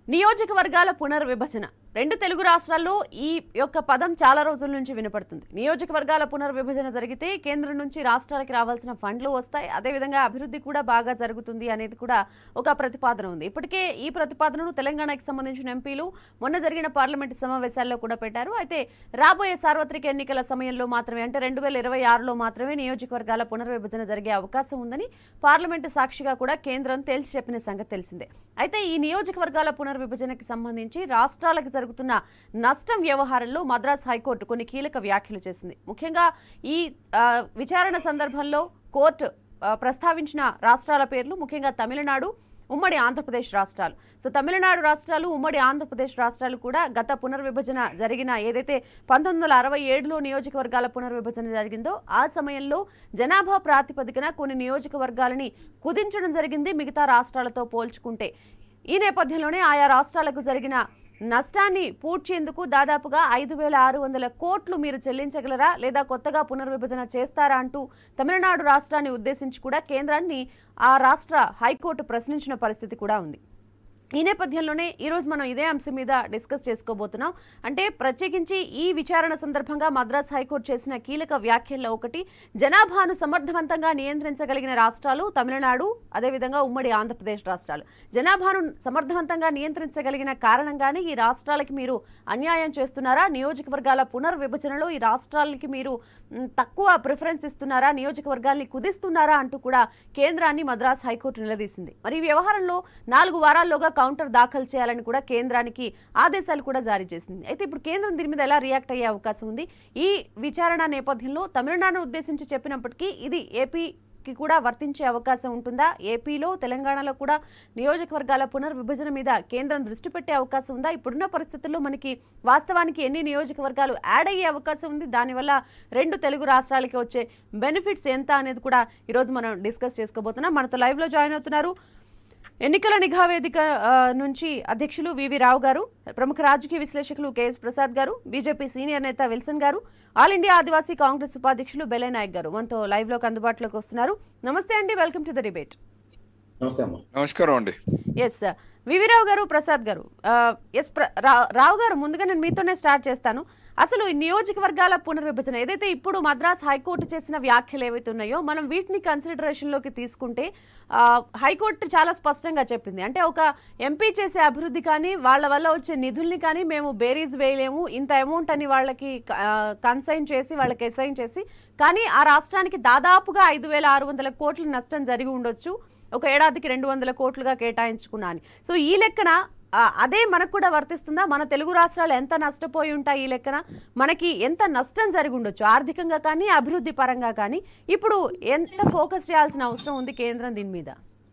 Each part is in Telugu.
నియోజకవర్గాల పునర్విభజన రెండు తెలుగు రాష్ట్రాల్లో ఈ యొక్క పదం చాలా రోజుల నుంచి వినపడుతుంది నియోజకవర్గాల పునర్విభజన జరిగితే కేంద్రం నుంచి రాష్ట్రాలకి రావాల్సిన ఫండ్లు వస్తాయి అదేవిధంగా అభివృద్ధి కూడా బాగా జరుగుతుంది అనేది కూడా ఒక ప్రతిపాదన ఉంది ఇప్పటికే ఈ ప్రతిపాదనను తెలంగాణకి సంబంధించిన ఎంపీలు మొన్న జరిగిన పార్లమెంటు సమావేశాల్లో కూడా పెట్టారు అయితే రాబోయే సార్వత్రిక ఎన్నికల సమయంలో మాత్రమే అంటే రెండు వేల ఇరవై ఆరులో మాత్రమే నియోజకవర్గాల పునర్విభజన జరిగే అవకాశం ఉందని పార్లమెంటు సాక్షిగా కూడా కేంద్రం తేల్చి చెప్పిన సంగతి తెలిసిందే అయితే ఈ నియోజకవర్గాల పునర్విభజనకి సంబంధించి రాష్ట్రాలకు జరుగుతున్న నష్టం వ్యవహారంలో మద్రాస్ హైకోర్టు కొన్ని కీలక వ్యాఖ్యలు చేసింది ముఖ్యంగా ఈ ఆ, విచారణ సందర్భంలో కోర్టు ఆ, ప్రస్తావించిన రాష్ట్రాల పేర్లు ముఖ్యంగా తమిళనాడు ఉమ్మడి ఆంధ్రప్రదేశ్ రాష్ట్రాలు సో తమిళనాడు రాష్ట్రాలు ఉమ్మడి ఆంధ్రప్రదేశ్ రాష్ట్రాలు కూడా గత పునర్విభజన జరిగిన ఏదైతే పంతొమ్మిది వందల అరవై ఏడులో నియోజకవర్గాల పునర్విభజన జరిగిందో ఆ సమయంలో జనాభా ప్రాతిపదికన కొన్ని నియోజకవర్గాలని కుదించడం జరిగింది మిగతా రాష్ట్రాలతో పోల్చుకుంటే ఈ నేపథ్యంలోనే ఆయా రాష్ట్రాలకు జరిగిన నష్టాన్ని పూడ్చేందుకు దాదాపుగా ఐదు వేల ఆరు వందల కోట్లు మీరు చెల్లించగలరా లేదా కొత్తగా పునర్విభజన చేస్తారా అంటూ తమిళనాడు రాష్ట్రాన్ని ఉద్దేశించి కూడా కేంద్రాన్ని ఆ రాష్ట్ర హైకోర్టు ప్రశ్నించిన పరిస్థితి కూడా ఉంది ఈ నేపథ్యంలోనే ఈరోజు మనం ఇదే అంశం మీద డిస్కస్ చేసుకోబోతున్నాం అంటే ప్రత్యేకించి ఈ విచారణ సందర్భంగా మద్రాస్ హైకోర్టు చేసిన కీలక వ్యాఖ్యల్లో ఒకటి జనాభాను సమర్థవంతంగా నియంత్రించగలిగిన రాష్ట్రాలు తమిళనాడు అదేవిధంగా ఉమ్మడి ఆంధ్రప్రదేశ్ రాష్ట్రాలు జనాభాను సమర్థవంతంగా నియంత్రించగలిగిన కారణంగానే ఈ రాష్ట్రాలకి మీరు అన్యాయం చేస్తున్నారా నియోజకవర్గాల పునర్విభజనలో ఈ రాష్ట్రాలకి మీరు మ్, తక్కువ ప్రిఫరెన్స్ ఇస్తున్నారా నియోజకవర్గాల్ని కుదిస్తున్నారా అంటూ కూడా కేంద్రాన్ని మద్రాస్ హైకోర్టు నిలదీసింది మరి ఈ వ్యవహారంలో నాలుగు వారాల్లోగా కౌంటర్ దాఖలు చేయాలని కూడా కేంద్రానికి ఆదేశాలు కూడా జారీ చేసింది అయితే ఇప్పుడు కేంద్రం దీని మీద ఎలా రియాక్ట్ అయ్యే అవకాశం ఉంది ఈ విచారణ నేపథ్యంలో తమిళనాడును ఉద్దేశించి చెప్పినప్పటికీ ఇది ఏపీకి కూడా వర్తించే అవకాశం ఉంటుందా ఏపీలో తెలంగాణలో కూడా నియోజకవర్గాల పునర్విభజన మీద కేంద్రం దృష్టి పెట్టే అవకాశం ఉందా ఇప్పుడున్న పరిస్థితుల్లో మనకి వాస్తవానికి ఎన్ని నియోజకవర్గాలు యాడ్ అయ్యే అవకాశం ఉంది దానివల్ల రెండు తెలుగు రాష్ట్రాలకి వచ్చే బెనిఫిట్స్ ఎంత అనేది కూడా ఈరోజు మనం డిస్కస్ చేసుకోబోతున్నాం మనతో లైవ్లో జాయిన్ అవుతున్నారు ఎన్నికల నిఘా వేదిక ఆ, నుంచి అధ్యక్షులు వివి రావు గారు ప్రముఖ రాజకీయ విశ్లేషకులు K S Prasad garu BJP senior నేత Wilson garu all India Adivasi Congress ఉపాధ్యక్షులు బెల్లయ్య నాయక్ గారు మనతో లైవ్ లోకి అందుబాటులోకి వస్తున్నారు నమస్తే అండి వెల్కమ్ టు ద డిబేట్ నమస్తే అమ్మా నమస్కారం అండి ఎస్ వివిరావు గారు ప్రసాద్ గారు ఎస్ రావు గారు ముందుగా నేను మీతోనే స్టార్ట్ చేస్తాను అసలు ఈ నియోజకవర్గాల పునర్విభజన ఏదైతే ఇప్పుడు మద్రాస్ హైకోర్టు చేసిన వ్యాఖ్యలు ఏవైతే ఉన్నాయో మనం వీటిని కన్సిడరేషన్లోకి తీసుకుంటే ఆ, హైకోర్టు చాలా స్పష్టంగా చెప్పింది అంటే ఒక ఎంపీ చేసే అభివృద్ధి కానీ వాళ్ళ వల్ల వచ్చే నిధుల్ని కానీ మేము బేరీజ్ వేయలేము ఇంత అమౌంట్ అని వాళ్ళకి కన్సైన్ చేసి వాళ్ళకి అసైన్ చేసి కానీ ఆ రాష్ట్రానికి దాదాపుగా ఐదు వేల ఆరు వందల కోట్ల నష్టం జరిగి ఉండొచ్చు ఒక ఏడాదికి రెండు వందల కోట్లుగా కేటాయించుకున్నా అని సో ఈ లెక్కన ఆ, అదే మనకు కూడా వర్తిస్తుందా మన తెలుగు రాష్ట్రాలు ఎంత నష్టపోయి ఉంటాయి ఈ లెక్కన మనకి ఎంత నష్టం జరిగి ఉండొచ్చు ఆర్థికంగా కానీ అభివృద్ధి పరంగా కానీ ఇప్పుడు ఎంత ఫోకస్ చేయాల్సిన అవసరం ఉంది కేంద్రం దీని మీద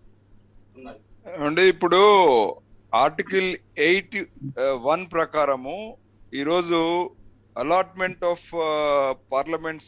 అంటే ఇప్పుడు ఆర్టికల్ ఎయిట్ వన్ ప్రకారము ఈరోజు అలాట్మెంట్ ఆఫ్ పార్లమెంట్స్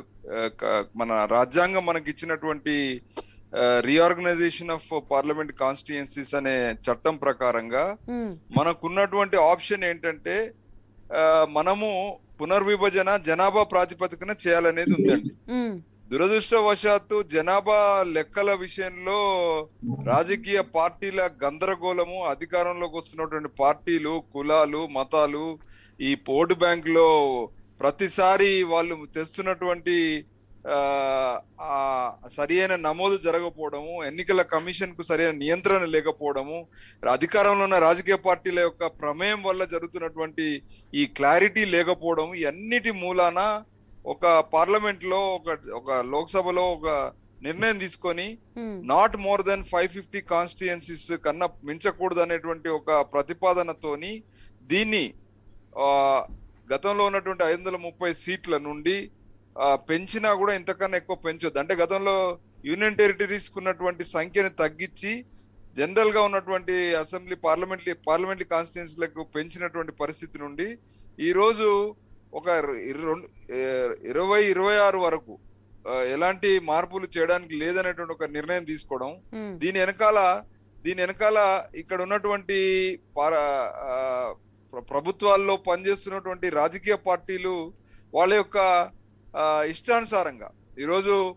మన రాజ్యాంగం మనకి ఇచ్చినటువంటి రీఆర్గనైజేషన్ ఆఫ్ పార్లమెంట్ కాన్స్టిట్యుయెన్సీస్ అనే చట్టం ప్రకారంగా ఉమ్, మనకున్నటువంటి ఆప్షన్ ఏంటంటే ఆ, మనము పునర్విభజన జనాభా ప్రాతిపదికన చేయాలనేది ఉందండి ఉమ్, దురదృష్టవశాత్తు జనాభా లెక్కల విషయంలో రాజకీయ పార్టీల గందరగోళము అధికారంలోకి వస్తున్నటువంటి పార్టీలు కులాలు మతాలు ఈ ఓటు బ్యాంక్ లో ప్రతిసారి వాళ్ళు తెస్తున్నటువంటి ఆ, ఆ సరియైన నమోదు జరగకపోవడము ఎన్నికల కమిషన్ కు సరైన నియంత్రణ లేకపోవడము అధికారంలో ఉన్న రాజకీయ పార్టీల యొక్క ప్రమేయం వల్ల జరుగుతున్నటువంటి ఈ క్లారిటీ లేకపోవడం ఇవన్నిటి మూలాన ఒక పార్లమెంట్ లో ఒక ఒక లోక్సభలో ఒక నిర్ణయం తీసుకొని um, not more than five fifty constituencies కన్నా మించకూడదు అనేటువంటి ఒక ప్రతిపాదనతోని దీన్ని ఆ, గతంలో ఉన్నటువంటి ఐదు వందల ముప్పై సీట్ల నుండి ఆ, పెంచినా కూడా ఇంతకన్నా ఎక్కువ పెంచొద్దు అంటే గతంలో యూనియన్ టెరిటరీస్ ఉన్నటువంటి సంఖ్యని తగ్గించి జనరల్ గా ఉన్నటువంటి అసెంబ్లీ పార్లమెంట్లీ పార్లమెంటరీ కాన్స్టిట్యున్సీలకు పెంచినటువంటి పరిస్థితి నుండి ఈ రోజు ఒక ఇర- రెండు ఏ- ఇరవై ఇరవై ఆరు వరకు ఆ, ఎలాంటి మార్పులు చేయడానికి లేదనేటువంటి ఒక నిర్ణయం తీసుకోవడం ఉమ్, దీని వెనకాల దీని వెనకాల ఇక్కడ ఉన్నటువంటి పార- ఆ, ప్ర- ప్రభుత్వాల్లో పనిచేస్తున్నటువంటి రాజకీయ పార్టీలు వాళ్ళ యొక్క ఆ, ఇష్టానుసారంగా ఈరోజు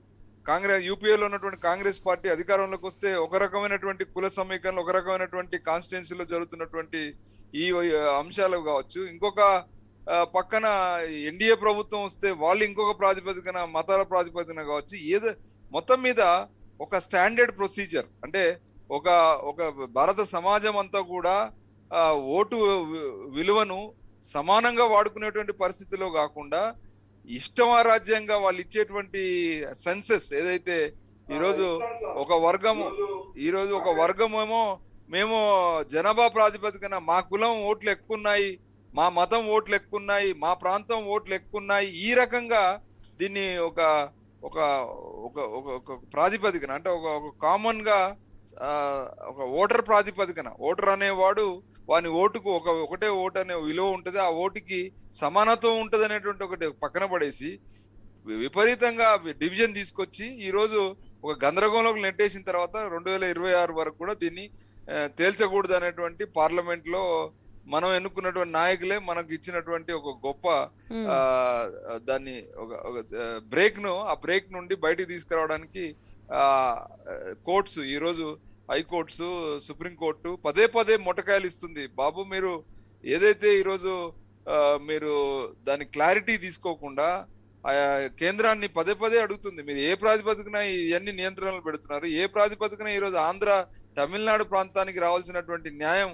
కాంగ్రెస్ యూపీఏలో ఉన్నటువంటి కాంగ్రెస్ పార్టీ అధికారంలోకి వస్తే ఒక రకమైనటువంటి కుల సమీకరణ ఒక రకమైనటువంటి కాన్స్టిట్యున్సీలో జరుగుతున్నటువంటి ఈ ఆ, అంశాలు కావచ్చు ఇంకొక ఆ, పక్కన ఎన్డీఏ ప్రభుత్వం వస్తే వాళ్ళు ఇంకొక ప్రాతిపదికన మతాల ప్రాతిపదికన కావచ్చు ఏదో మొత్తం మీద ఒక స్టాండర్డ్ ప్రొసీజర్ అంటే ఒక ఒక భారత సమాజం అంతా కూడా ఆ, ఓటు వి- విలువను సమానంగా వాడుకునేటువంటి పరిస్థితిలో కాకుండా ఇష్టమారాజ్యంగా వాళ్ళు ఇచ్చేటువంటి సెన్సెస్ ఏదైతే ఈరోజు ఒక వర్గము ఈరోజు ఒక వర్గం ఏమో మేము జనాభా ప్రాతిపదికన మా కులం ఓట్లు ఎక్కువ ఉన్నాయి మా మతం ఓట్లు ఎక్కువ ఉన్నాయి మా ప్రాంతం ఓట్లు ఎక్కువ ఉన్నాయి ఈ రకంగా దీన్ని ఒక ఒక ఒక ఒక ఒక ప్రాతిపదికన అంటే ఒక ఒక కామన్ గా ఆ, ఒక ఓటర్ ప్రాతిపదికన ఓటర్ అనేవాడు వాని ఓటుకు ఒక ఒకటే ఓటు అనే విలువ ఉంటది ఆ ఓటుకి సమానత్వం ఉంటది అనేటువంటి ఒకటి పక్కన పడేసి వి- విపరీతంగా డివిజన్ తీసుకొచ్చి ఈ రోజు ఒక గందరగోళంలోకి నెట్టేసిన తర్వాత రెండు వేల ఇరవై ఆరు వరకు కూడా దీన్ని ఆ, తేల్చకూడదు అనేటువంటి పార్లమెంట్ లో మనం ఎన్నుకున్నటువంటి నాయకులే మనకు ఇచ్చినటువంటి ఒక గొప్ప ఉమ్, ఆ దాన్ని ఒక బ్రేక్ ను ఆ బ్రేక్ నుండి బయటికి తీసుకురావడానికి ఆ కోర్ట్స్ ఈ రోజు హైకోర్ట్స్ సుప్రీం కోర్టు పదే పదే మొటకాయలు ఇస్తుంది బాబు మీరు ఏదైతే ఈరోజు ఆ, మీరు దాని క్లారిటీ తీసుకోకుండా ఆ కేంద్రాన్ని పదే పదే అడుగుతుంది మీరు ఏ ప్రాతిపదికన ఇవన్నీ నియంత్రణలు పెడుతున్నారు ఏ ప్రాతిపదికన ఈరోజు ఆంధ్ర తమిళనాడు ప్రాంతానికి రావాల్సినటువంటి న్యాయం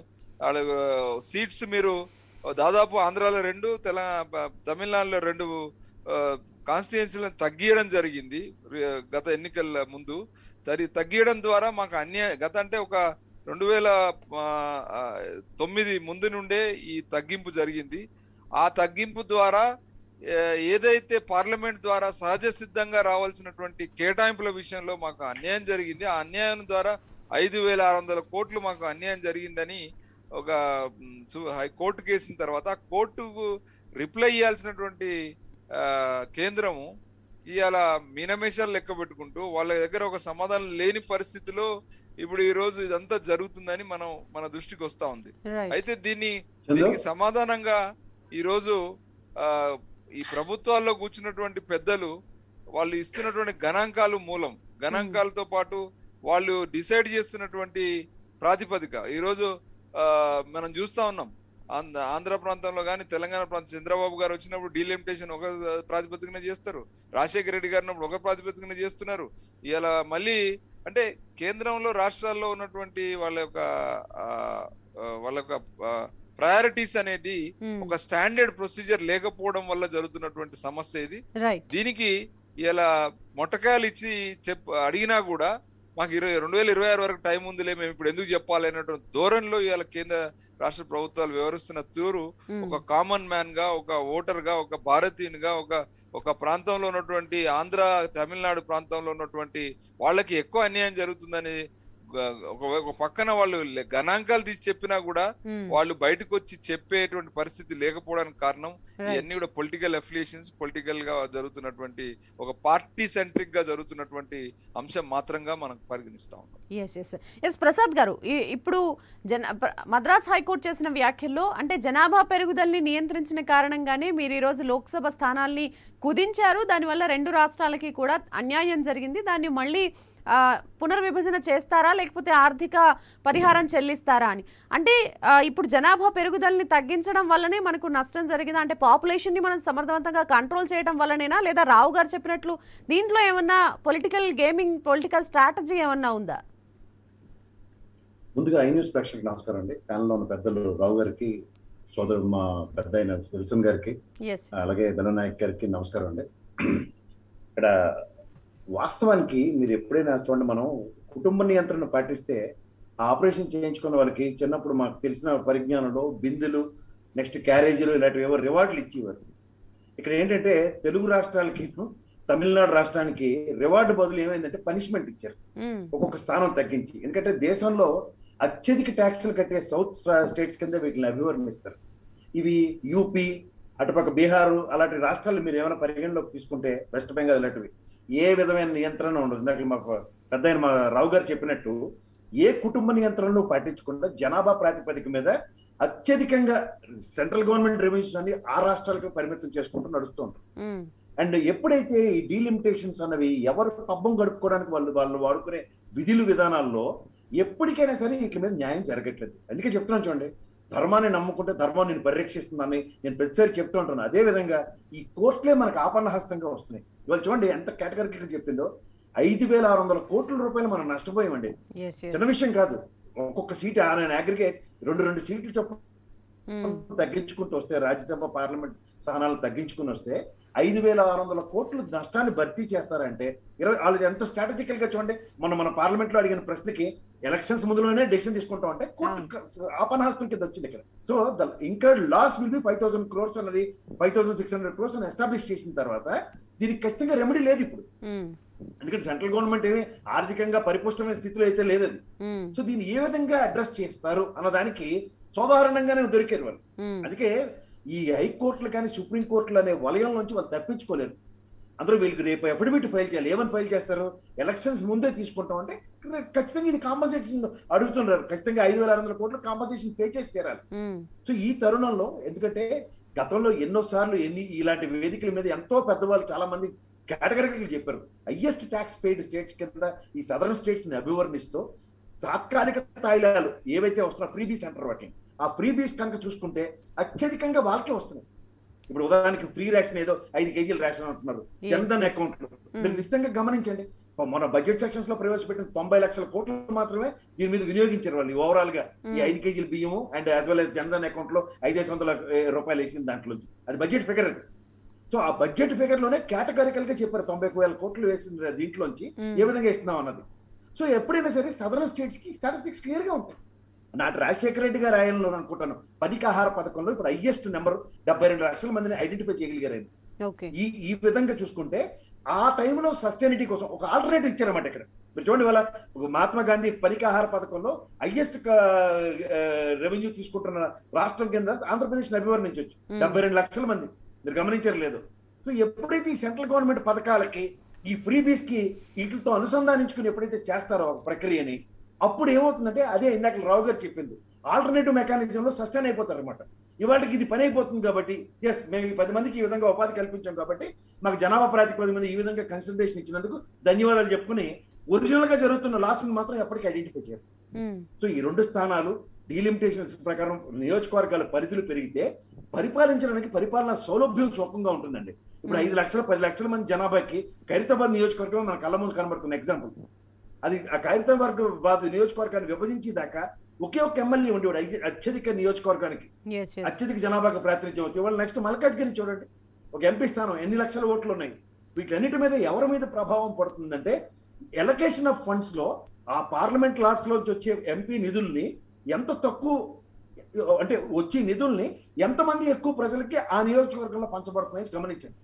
సీట్స్ మీరు దాదాపు ఆంధ్రాలో రెండు తెలంగాణ తమిళనాడులో రెండు కాన్స్టిట్యున్సీలను తగ్గియడం జరిగింది రి- గత ఎన్నికల ముందు తరి తగ్గియడం ద్వారా మాకు అన్యాయ గత అంటే ఒక రెండు వేల ఆ, ఆ, తొమ్మిది ముందు నుండే ఈ తగ్గింపు జరిగింది ఆ తగ్గింపు ద్వారా ఏ, ఏదైతే పార్లమెంట్ ద్వారా సహజ సిద్ధంగా రావాల్సినటువంటి కేటాయింపుల విషయంలో మాకు అన్యాయం జరిగింది ఆ అన్యాయం ద్వారా ఐదు వేల ఆరు వందల కోట్లు మాకు అన్యాయం జరిగిందని ఒక మ్, సు- హై కోర్టు కేసిన తర్వాత ఆ కోర్టుకు రిప్లై ఇవ్వాల్సినటువంటి ఆ, కేంద్రము ఇవాళ మీనమేషాలు లెక్క పెట్టుకుంటూ వాళ్ళ దగ్గర ఒక సమాధానం లేని పరిస్థితిలో ఇప్పుడు ఈ రోజు ఇదంతా జరుగుతుందని మనం మన దృష్టికి వస్తా ఉంది రైట్ అయితే దీన్ని చందు దీనికి సమాధానంగా ఈ రోజు ఆ ఈ ప్రభుత్వాల్లో కూర్చున్నటువంటి పెద్దలు వాళ్ళు ఇస్తున్నటువంటి గణాంకాలు మూలం గణాంకాలతో పాటు వాళ్ళు డిసైడ్ చేస్తున్నటువంటి ప్రాతిపదిక ఈ రోజు ఆ మనం చూస్తా ఉన్నాం ఆంధ్ర ఆంధ్ర ప్రాంతంలో కానీ తెలంగాణ ప్రాంతం చంద్రబాబు గారు వచ్చినప్పుడు డీలిమిటేషన్ ఒక ప్రాతిపదికన చేస్తారు రాజశేఖర రెడ్డి గారు ఉన్నప్పుడు ఒక ప్రాతిపదికన చేస్తున్నారు ఇలా మళ్ళీ అంటే కేంద్రంలో రాష్ట్రాల్లో ఉన్నటువంటి వాళ్ళ యొక్క ఆ, ఆ, వాళ్ళ యొక్క ప్రయారిటీస్ అనేది ఉమ్, ఒక స్టాండర్డ్ ప్రొసీజర్ లేకపోవడం వల్ల జరుగుతున్నటువంటి సమస్య ఇది రైట్ దీనికి ఇలా మొట్టకాయలు ఇచ్చి చెప్ అడిగినా కూడా మాకు ఇరవై రెండు వేల ఇరవై ఆరు వరకు టైం ఉందిలే మేము ఇప్పుడు ఎందుకు చెప్పాలి అనేటువంటి ధోరణిలో ఇవాళ కేంద్ర రాష్ట్ర ప్రభుత్వాలు వ్యవహరిస్తున్న తీరు ఉమ్, ఒక కామన్ మ్యాన్ గా ఒక ఓటర్ గా ఒక భారతీయునిగా ఒక ఒక ప్రాంతంలో ఉన్నటువంటి ఆంధ్ర తమిళనాడు ప్రాంతంలో ఉన్నటువంటి వాళ్ళకి ఎక్కువ అన్యాయం జరుగుతుందని గ- ఒక ఒక పక్కన వాళ్ళు లె- గణాంకాలు తీసి చెప్పినా కూడా ఉమ్, వాళ్ళు బయటకు వచ్చి చెప్పేటువంటి పరిస్థితి లేకపోవడానికి కారణం రైట్ ఇవన్నీ కూడా పొలిటికల్ అఫిలియేషన్స్ పొలిటికల్ గా జరుగుతున్నటువంటి ఒక పార్టీ సెంట్రిక్ గా జరుగుతున్నటువంటి అంశం మాత్రంగా మనం పరిగణిస్తా ఉన్నాం ఎస్ ఎస్ ఎస్ ప్రసాద్ గారు ఈ- ఇప్పుడు జన ప్ర- మద్రాస్ హైకోర్టు చేసిన వ్యాఖ్యల్లో అంటే జనాభా పెరుగుదలని నియంత్రించిన కారణంగానే మీరు ఈరోజు లోక్సభ స్థానాల్ని కుదించారు దానివల్ల రెండు రాష్ట్రాలకి కూడా అన్యాయం జరిగింది దాన్ని మళ్ళీ ఆ, పునర్విభజన చేస్తారా లేకపోతే ఆర్థిక పరిహారం చెల్లిస్తారా అని అంటే ఆ, ఇప్పుడు జనాభా పెరుగుదలని తగ్గించడం వల్లనే మనకు నష్టం జరిగిందా అంటే పాపులేషన్ని మనం సమర్థవంతంగా కంట్రోల్ చేయడం వల్లనేనా లేదా రావు గారు చెప్పినట్లు దీంట్లో ఏమన్నా పొలిటికల్ గేమింగ్ పొలిటికల్ స్ట్రాటజీ ఏమన్నా ఉందా ముందుగా ఐ న్యూస్ ప్రేక్షకులకు నమస్కారం అండి ప్యానల్లో ఉన్న పెద్దలు రావు గారికి సోదరుడు మా పెద్ద అయిన విల్సన్ గారికి ఎస్ అలాగే బెలనాయక్ గారికి నమస్కారం అండి ఇక్కడ వాస్తవానికి మీరు ఎప్పుడైనా చూడండి మనం కుటుంబ నియంత్రణ పాటిస్తే ఆ ఆపరేషన్ చేయించుకున్న వాళ్ళకి చిన్నప్పుడు మాకు తెలిసిన పరిజ్ఞానంలో బిందులు నెక్స్ట్ క్యారేజీలు ఇలాంటివి ఏవో రివార్డులు ఇచ్చేవారు ఇక్కడ ఏంటంటే తెలుగు రాష్ట్రాలకి తమిళనాడు రాష్ట్రానికి రివార్డు బదులు ఏమైందంటే పనిష్మెంట్ ఇచ్చారు ఉమ్, ఒక్కొక్క స్థానం తగ్గించి ఎందుకంటే దేశంలో అత్యధిక ట్యాక్సులు కట్టే సౌత్ స్టేట్స్ కింద వీటిని అభివర్ణిస్తారు ఇవి యూపీ అటుపక్క బీహారు అలాంటి రాష్ట్రాలు మీరు ఏమైనా పరిగణలోకి తీసుకుంటే వెస్ట్ బెంగాల్ ఇలాంటివి ఏ విధమైన నియంత్రణ ఉండదు ఇందాక మాకు పెద్ద ఆయన మా రావు గారు చెప్పినట్టు ఏ కుటుంబ నియంత్రణను పాటించకుండా జనాభా ప్రాతిపదిక మీద అత్యధికంగా సెంట్రల్ గవర్నమెంట్ రెవెన్యూస్ అన్ని ఆ రాష్ట్రాలకు పరిమితం చేసుకుంటూ నడుస్తూ ఉంటారు ఉమ్, అండ్ ఎప్పుడైతే ఈ డీలిమిటేషన్స్ అన్నవి ఎవరు పబ్బం గడుపుకోవడానికి వాళ్ళు వాళ్ళు వాడుకునే విధులు విధానాల్లో ఎప్పటికైనా సరే వీటి మీద న్యాయం జరగట్లేదు అందుకే చెప్తున్నాను చూడండి ధర్మాన్ని నమ్ముకుంటే ధర్మం నేను పరిరక్షిస్తుందని నేను ప్రతిసారి చెప్తూ ఉంటాను అదే విధంగా ఈ కోర్టులే మనకు ఆపన్న హస్తంగా వస్తున్నాయి ఇవాళ చూడండి ఎంత కేటగిరికల్ చెప్పిందో ఐదు వేల ఆరు వందల కోట్ల రూపాయలు మనం నష్టపోయామండి ఎస్ ఎస్ చిన్న విషయం కాదు ఒక్కొక్క సీట్ ఆయన అగ్రిగేట్ రెండు రెండు సీట్లు చొప్పున తగ్గించుకుంటూ వస్తే రాజ్యసభ పార్లమెంట్ స్థానాలు తగ్గించుకుని వస్తే ఐదు వేల ఆరు వందల కోట్లు నష్టాన్ని భర్తీ చేస్తారంటే ఇరవై వాళ్ళు ఎంత స్ట్రాటజికల్ గా చూడండి మన మన పార్లమెంట్ లో అడిగిన ప్రశ్నకి ఎలక్షన్స్ ముందులోనే డెసిషన్ తీసుకుంటాం అంటే కోర్టు ఆపనహస్తం కింద వచ్చింది ఇక్కడ so the incurred loss will be five thousand crores అన్నది five thousand six hundred crores establish చేసిన తర్వాత దీనికి ఖచ్చితంగా రెమెడీ లేదు ఇప్పుడు ఎందుకంటే సెంట్రల్ గవర్నమెంట్ ఏమి ఆర్థికంగా పరిపుష్టమైన స్థితిలో అయితే లేదు అది సో దీన్ని ఏ విధంగా అడ్రస్ చేస్తారు అన్నదానికి సాధారణంగానే దొరికారు వాళ్ళు అందుకే ఈ హైకోర్టులు కానీ సుప్రీం కోర్టులు అనే వలయం నుంచి వాళ్ళు తప్పించుకోలేరు అందరూ వీళ్ళకి రేపు అఫిడవిట్ ఫైల్ చేయాలి ఏమని ఫైల్ చేస్తారు ఎలక్షన్స్ ముందే తీసుకుంటాం అంటే ఖచ్చితంగా ఇది కాంపన్సేషన్ అడుగుతున్నారు ఖచ్చితంగా ఐదు వేల ఆరు వందల కోట్లు కాంపన్సేషన్ పే చేసి తీరాలి సో ఈ తరుణంలో ఎందుకంటే గతంలో ఎన్నో సార్లు ఎన్ని ఇలాంటి వేదికల మీద ఎంతో పెద్దవాళ్ళు చాలా మంది కేటగిరికల్ చెప్పారు హయ్యెస్ట్ ట్యాక్స్ పెయిడ్ స్టేట్స్ కింద ఈ సదరన్ స్టేట్స్ ని అభివర్ణిస్తూ తాత్కాలిక తాయిలాలు ఏవైతే వస్తున్నా ఫ్రీబీస్ అంటారు వాటిని ఆ ఫ్రీబీస్ కనుక చూసుకుంటే అత్యధికంగా వాళ్ళకే వస్తున్నాయి ఇప్పుడు ఉదాహరణకి ఫ్రీ రేషన్ ఏదో ఐదు కేజీల రేషన్ అంటున్నారు Yes, జన్ధన్ yes. అకౌంట్ మీరు నిశ్చితంగా గమనించండి మన బడ్జెట్ సెక్షన్స్ లో ప్రవేశపెట్టిన తొంభై లక్షల కోట్లు మాత్రమే దీని మీద వినియోగించారు వాళ్ళు ఓవరాల్ గా ఈ ఐదు కేజీల బియ్యము and as well as Jan Dhan account లో ఐదు వందల ఏ, రూపాయలు వేసిన దాంట్లో అది బడ్జెట్ ఫిగర్ అది సో ఆ బడ్జెట్ ఫిగర్ లోనే కేటగారికల్ గా చెప్పారు తొంభై ఒక్క వేల కోట్లు వేసిన దీంట్లోంచి Mm. ఏ విధంగా ఇస్తున్నాం అన్నది సో ఎప్పుడైనా సరే సదరన్ స్టేట్స్ కి స్టాటిస్టిక్స్ క్లియర్ గా ఉంటాయి నాటి రాజశేఖర రెడ్డి గారు ఆయనలో అనుకుంటాను పనికాహార పథకంలో ఇప్పుడు హైయెస్ట్ నెంబర్ డెబ్బై రెండు లక్షల మందిని ఐడెంటిఫై చేయగలిగారు ఆయన. ఓకే ఈ ఈ విధంగా చూసుకుంటే ఆ టైంలో సస్టైనిటీ కోసం ఒక ఆల్టర్నేటివ్ ఇచ్చారన్నమాట ఇక్కడ మీరు చూడండి వాళ్ళ ఒక మహాత్మా గాంధీ పనికాహార పథకంలో హైయెస్ట్ రెవెన్యూ తీసుకుంటున్న రాష్ట్రం కింద ఆంధ్రప్రదేశ్ అభివర్ణించవచ్చు డెబ్బై రెండు లక్షల మంది మీరు గమనించారు లేదు సో ఎప్పుడైతే ఈ సెంట్రల్ గవర్నమెంట్ పథకాలకి ఈ ఫ్రీబీస్ కి వీటితో అనుసంధానించుకుని ఎప్పుడైతే చేస్తారో ఒక ప్రక్రియని అప్పుడు ఏమవుతుందంటే అదే ఇందాక రావు గారు చెప్పింది ఆల్టర్నేటివ్ మెకానిజంలో సస్టైన్ అయిపోతారు అనమాట ఇవాళకి ఇది పని అయిపోతుంది కాబట్టి ఎస్ మేము ఈ పది మందికి ఈ విధంగా ఉపాధి కల్పించాం కాబట్టి మాకు జనాభా ప్రాతిపదిక మీద ఈ విధంగా కన్సిడరేషన్ ఇచ్చినందుకు ధన్యవాదాలు చెప్పుకుని ఒరిజినల్ గా జరుగుతున్న లాస్ మాత్రం ఎప్పటికీ ఐడెంటిఫై చేయరు సో ఈ రెండు స్థానాలు డీలిమిటేషన్స్ ప్రకారం నియోజకవర్గాల పరిధులు పెరిగితే పరిపాలించడానికి పరిపాలన సౌలభ్యం సుఖంగా ఉంటుందండి ఇప్పుడు ఐదు లక్షల పది లక్షల మంది జనాభాకి ఖైరతాబాద్ నియోజకవర్గం మన కళ్ళ ముందు కనబడుతున్న ఎగ్జాంపుల్ అది ఆ ఖైరతాబాద్ నియోజకవర్గాన్ని విభజించేదాకా ఒకే ఒక ఎమ్మెల్యే ఉండేవాడు ఐదు- అత్యధిక నియోజకవర్గానికి ఎస్ ఎస్ అత్యధిక జనాభాకు ప్రాతినిధ్యం అవుతుంది ఇవాళ నెక్స్ట్ మల్కాజ్గిరి చూడండి ఒక ఎంపీ స్థానం ఎన్ని లక్షల ఓట్లు ఉన్నాయి వీటన్నిటి మీద ఎవరి మీద ప్రభావం పడుతుందంటే ఎలకేషన్ ఆఫ్ ఫండ్స్ లో ఆ పార్లమెంట్ లాట్స్ లోంచి వచ్చే ఎంపీ నిధుల్ని ఎంత తక్కువ అంటే వచ్చే నిధుల్ని ఎంతమంది ఎక్కువ ప్రజలకి ఆ నియోజకవర్గంలో పంచబడుతున్నాయి గమనించండి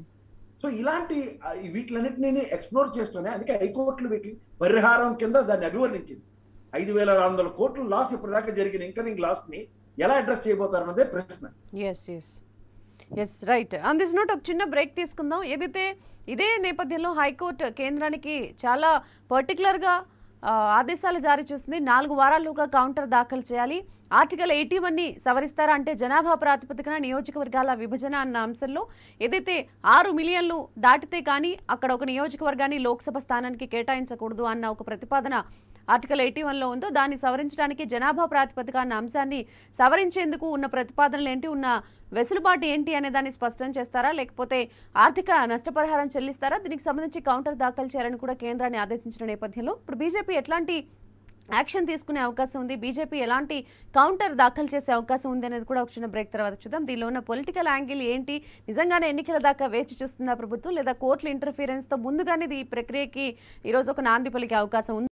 సో ఇలాంటి ఆ, ఈ వీటిలన్నిటిని ఎక్స్ప్లోర్ చేస్తూనే అందుకే హైకోర్టులు వీటిని పరిహారం కింద దాన్ని అభివర్ణించింది ఐదు వేల ఆరు వందల కోట్ల లాస్ ఇప్పటిదాకా జరిగిన ఇంకరింగ్ లాస్ ని ఎలా అడ్రస్ చేయబోతారు అన్నదే ప్రశ్న yes yes yes right on this note ఒక చిన్న బ్రేక్ తీసుకుందాం ఏదైతే ఇదే నేపథ్యంలో హైకోర్టు కేంద్రానికి చాలా పర్టికులర్గా ఆదేశాలు జారీ చేసింది నాలుగు వారాల్లోగా కౌంటర్ దాఖలు చేయాలి ఆర్టికల్ ఎయిటీ వన్ని సవరిస్తారా అంటే జనాభా ప్రాతిపదికన నియోజకవర్గాల విభజన అన్న అంశంలో ఏదైతే ఆరు మిలియన్లు దాటితే కానీ అక్కడ ఒక నియోజకవర్గాన్ని లోక్సభ స్థానానికి కేటాయించకూడదు అన్న ఒక ప్రతిపాదన ఆర్టికల్ ఎయిటీ వన్లో ఉందో దాన్ని సవరించడానికి జనాభా ప్రాతిపదిక అన్న అంశాన్ని సవరించేందుకు ఉన్న ప్రతిపాదనలు ఏంటి ఉన్న వెసులుబాటు ఏంటి అనే దాన్ని స్పష్టం చేస్తారా లేకపోతే ఆర్థిక నష్టపరిహారం చెల్లిస్తారా దీనికి సంబంధించి కౌంటర్ దాఖలు చేయాలని కూడా కేంద్రాన్ని ఆదేశించిన నేపథ్యంలో ఇప్పుడు బీజేపీ ఎట్లాంటి యాక్షన్ తీసుకునే అవకాశం ఉంది బీజేపీ ఎలాంటి కౌంటర్ దాఖలు చేసే అవకాశం ఉంది అనేది కూడా ఒక చిన్న బ్రేక్ తర్వాత చూద్దాం దీనిలో ఉన్న పొలిటికల్ యాంగిల్ ఏంటి నిజంగానే ఎన్నికల దాకా వేచి చూస్తుందా ప్రభుత్వం లేదా కోర్టుల ఇంటర్ఫీరెన్స్తో ముందుగానే ఇది ఈ ప్రక్రియకి ఈరోజు ఒక నాంది పలికే అవకాశం ఉంది